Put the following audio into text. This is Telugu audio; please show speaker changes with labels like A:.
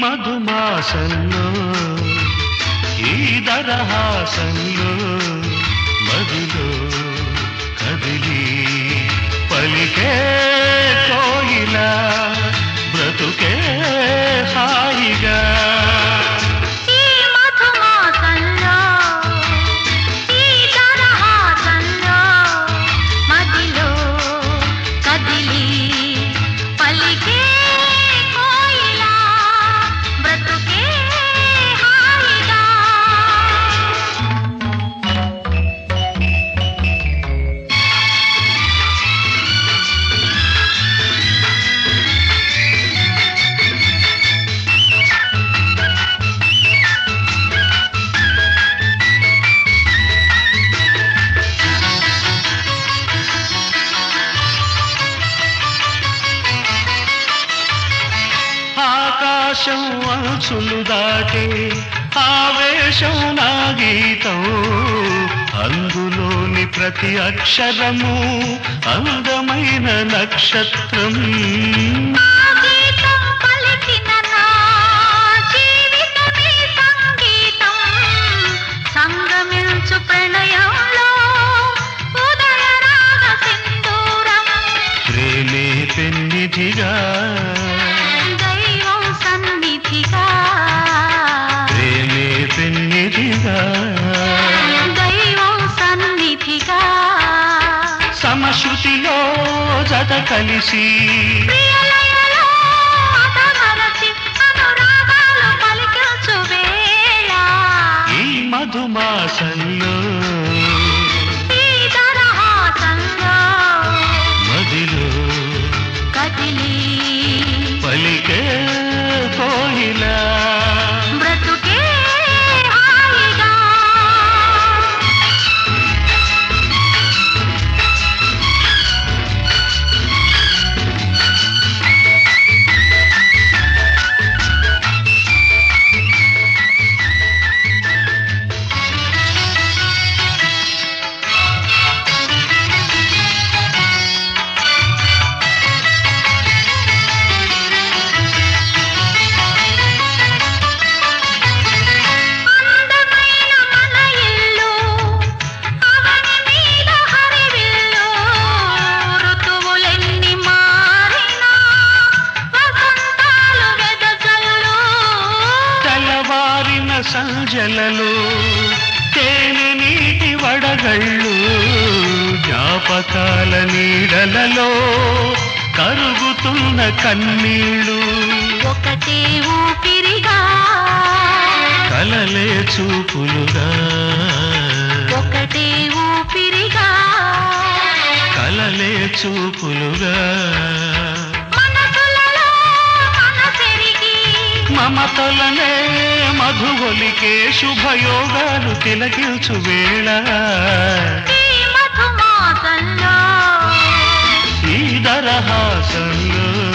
A: మధుమాసంలో ఈ దరహాసంలో మదిలో కదిలి పలికే కోయిలా బ్రతుకే హాయిగా
B: ఈ మధుమాసంలో ఈ తరహాసంలో మదిలో కదిలి పలికే కోయిలా బ్రతుకే హాయిగా
A: ఆకాశం అంచులు దాటే ఆవేశం నా గీతం అందులోని ప్రతి అక్షరము అందమైన నక్షత్రం
B: ఆ గీతం పలికిన నా జీవితమే సంగీతం సంగమించు ప్రణయంలో ఉదయ రాగ సింధూరం
A: ప్రేమే పెన్నిధిగా
B: దైవం సన్నిధిగా
A: ప్రేమే పెన్నిధిగా
B: దైవం సన్నిధిగా
A: సమశృతిలో జత కలిసి
B: ప్రియలయలో అతమరచి అనురాగాలు పలికించు వేళ
A: ఈ మధుమాసంలో
B: ఈ తరహాసంలో
A: మదిలో
B: కదిలి
A: పలికే కోయిలా
B: బ్రతుకే హాయిగా అందమైన మన ఇల్లు అవని మీద హరివిల్లు ఋతువులెన్ని మారినా వసంతాలు వెదజల్లు
A: తెల్లవారిన సంజలలో తేనె నీటి వడగళ్ళు జ్ఞాపకాల నీడలలో కరుగుతున్న కన్నీళ్ళు
B: ఒకటే ఊపిరిగా
A: కలలే చూపులుగా
B: ఒకటే ఊపిరిగా
A: కలలే చూపులుగా
B: మనసులలో మనసెరిగి
A: మమతలనే మధుగొలికే శుభయోగాలు తిలకించు వేళ
B: ఈ మధుమాసంలో
A: ఈ దరహాసంలో